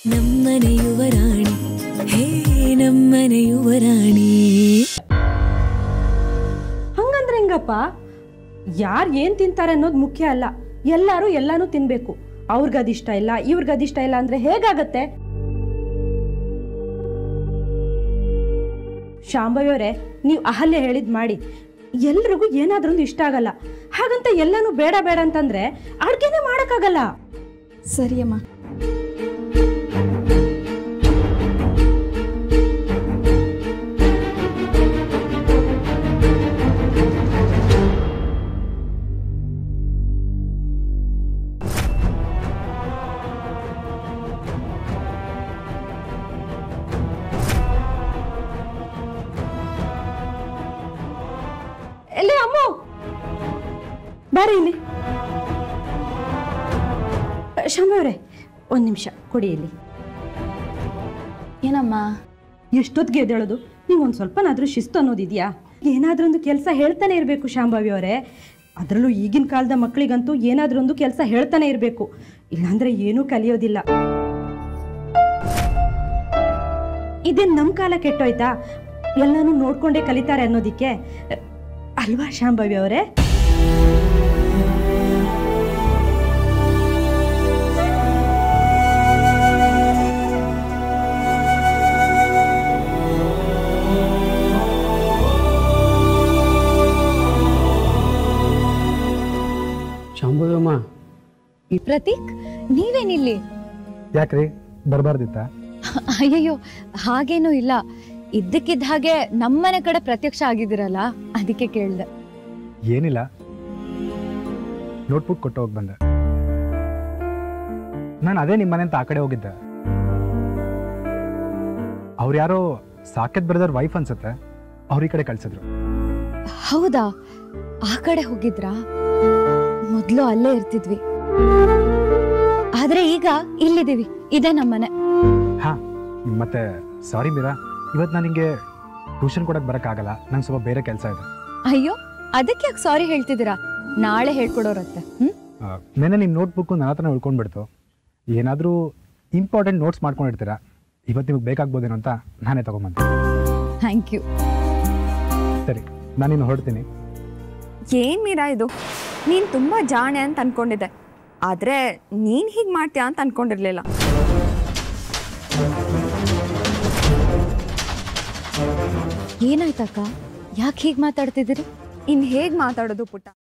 ನಮ್ಮನೆ ಯುವರಾಣಿ ಹೇ ನಮ್ಮನೆ ಯುವರಾಣಿ ಹಂಗಂದ್ರೆ ಹೆಂಗಪ್ಪ ಯಾರು ಏನು ತಿಂತಾರೆ ಅನ್ನೋದು ಮುಖ್ಯ ಅಲ್ಲ ಎಲ್ಲರೂ ಎಲ್ಲಾನು ತಿನ್ಬೇಕು ಅವ್ರಿಗದಿಷ್ಟ ಇಲ್ಲ ಇವ್ರಿಗದಿಷ್ಟ ಇಲ್ಲ ಅಂದ್ರೆ ಹೇಗಾಗತ್ತೆ ಶಾಂಭವಿಯವರೇ ನೀವು ಅಹಲ್ಯ ಹೇಳಿದ್ ಮಾಡಿ ಎಲ್ರಿಗೂ ಏನಾದ್ರೂ ಒಂದು ಇಷ್ಟ ಆಗಲ್ಲ ಹಾಗಂತ ಎಲ್ಲಾನು ಬೇಡ ಬೇಡ ಅಂತಂದ್ರೆ ಅಡ್ಗೆನೆ ಮಾಡಕ್ಕಾಗಲ್ಲ ಸರಿಯಮ್ಮ ಎಲ್ಲಿ ಅಮ್ಮ ಬಾರಿ ಇಲ್ಲಿ ಶಾಂಭವಿಯವರೇ ಒಂದು ನಿಮಿಷ ಕೊಡಿ ಇಲ್ಲಿ ಏನಮ್ಮ ಎಷ್ಟೊತ್ತಿಗೆ ಎದ್ದೇಳೋದು ನೀವು ಒಂದು ಸ್ವಲ್ಪನಾದ್ರೂ ಶಿಸ್ತು ಅನ್ನೋದಿದೆಯಾ ಏನಾದ್ರೂ ಒಂದು ಕೆಲಸ ಹೇಳ್ತಾನೆ ಇರಬೇಕು ಶಾಂಭವಿ ಅವರೇ ಅದರಲ್ಲೂ ಈಗಿನ ಕಾಲದ ಮಕ್ಕಳಿಗಂತೂ ಏನಾದ್ರೂ ಒಂದು ಕೆಲಸ ಹೇಳ್ತಾನೆ ಇರಬೇಕು ಇಲ್ಲಾಂದ್ರೆ ಏನೂ ಕಲಿಯೋದಿಲ್ಲ ಇದೇನು ನಮ್ಮ ಕಾಲ ಕೆಟ್ಟೋಯ್ತಾ ಎಲ್ಲಾನು ನೋಡ್ಕೊಂಡೇ ಕಲಿತಾರೆ ಅನ್ನೋದಿಕ್ಕೆ ಅಲ್ವಾ ಶಾಂಭವಿ ಅವರೇ ಶಾಂಭವ್ಯಮ್ಮ ಪ್ರತೀಕ್ ನೀವೇನಿಲ್ಲಿ ಯಾಕ್ರಿ ಬರಬಾರ್ದಿತ್ತ ಅಯ್ಯಯ್ಯೋ ಹಾಗೇನೂ ಇಲ್ಲ ಇದ್ದಕ್ಕಿದ್ದ ಹಾಗೆ ನಮ್ಮನೆ ಕಡೆ ಪ್ರತ್ಯಕ್ಷ ಆಗಿದ್ದೀರಲ್ಲ ಅದಕ್ಕೆ ಕೇಳ್ದೆ ಏನಿಲ್ಲ ನೋಟ್ಬುಕ್ ಕೊಟ್ಟು ಹೋಗಿ ಬಂದೆ ನಾನು ಅದೇ ನಿಮ್ಮ ಮನೆ ಅಂತ ಆ ಕಡೆ ಹೋಗಿದ್ದೆ ಅವ್ರು ಯಾರೋ ಸಾಕೆತ್ ಬ್ರದರ್ ವೈಫ್ ಅನ್ಸುತ್ತೆ ಅವ್ರ ಈ ಕಡೆ ಕಳ್ಸಿದ್ರು ಹೌದಾ ಆ ಕಡೆ ಹೋಗಿದ್ರಾ ಮೊದ್ಲು ಅಲ್ಲೇ ಇರ್ತಿದ್ವಿ ಆದ್ರೆ ಈಗ ಇಲ್ಲಿದ್ದೀವಿ ಇದೇ ನಮ್ಮನೆ ಹಾ ಮತ್ತೆ ಸಾರಿ ಮೀರಾ ಇವತ್ತು ನಾನು ನಿಂಗೆ ಟ್ಯೂಷನ್ ಕೊಡಕ್ಕೆ ಬರೋಕ್ಕಾಗಲ್ಲ ನಂಗೆ ಸ್ವಲ್ಪ ಬೇರೆ ಕೆಲಸ ಇದೆ ಅಯ್ಯೋ ಅದಕ್ಕೆ ಯಾಕೆ ಸಾರಿ ಹೇಳ್ತಿದ್ದೀರಾ ನಾಳೆ ಹೇಳ್ಕೊಡೋರತ್ತೆ ಹ್ಮ್ ಆ, ನೆನ್ನೆ ನಿಮ್ಮ ನೋಟ್ಬುಕ್ಕು ನನ್ನ ಹತ್ರ ಉಳ್ಕೊಂಡ್ಬಿಡ್ತು ಏನಾದರೂ ಇಂಪಾರ್ಟೆಂಟ್ ನೋಟ್ಸ್ ಮಾಡ್ಕೊಂಡಿರ್ತೀರಾ ಇವತ್ತು ನಿಮಗೆ ಬೇಕಾಗ್ಬೋದೇನೋ ಅಂತ ನಾನೇ ತೊಗೊಂಬಂದೆ ಥ್ಯಾಂಕ್ ಯು ಸರಿ ನಾನು ಇನ್ನು ಹೊರಡ್ತೀನಿ ಏನ್ ಮೀರಾ ಇದು ನೀನ್ ತುಂಬಾ ಜಾಣೆ ಅಂತ ಅನ್ಕೊಂಡಿದ್ದೆ ಆದ್ರೆ ನೀನ್ ಹೀಗ್ ಮಾಡ್ತೀಯ ಅಂತ ಅನ್ಕೊಂಡಿರ್ಲಿಲ್ಲ ಏನಾಯ್ತಕ್ಕ ಯಾಕೆ ಹೀಗೆ ಮಾತಾಡ್ತಿದ್ದೀರಿ ಇನ್ ಹೇಗ್ ಮಾತಾಡೋದು ಪುಟ್ಟ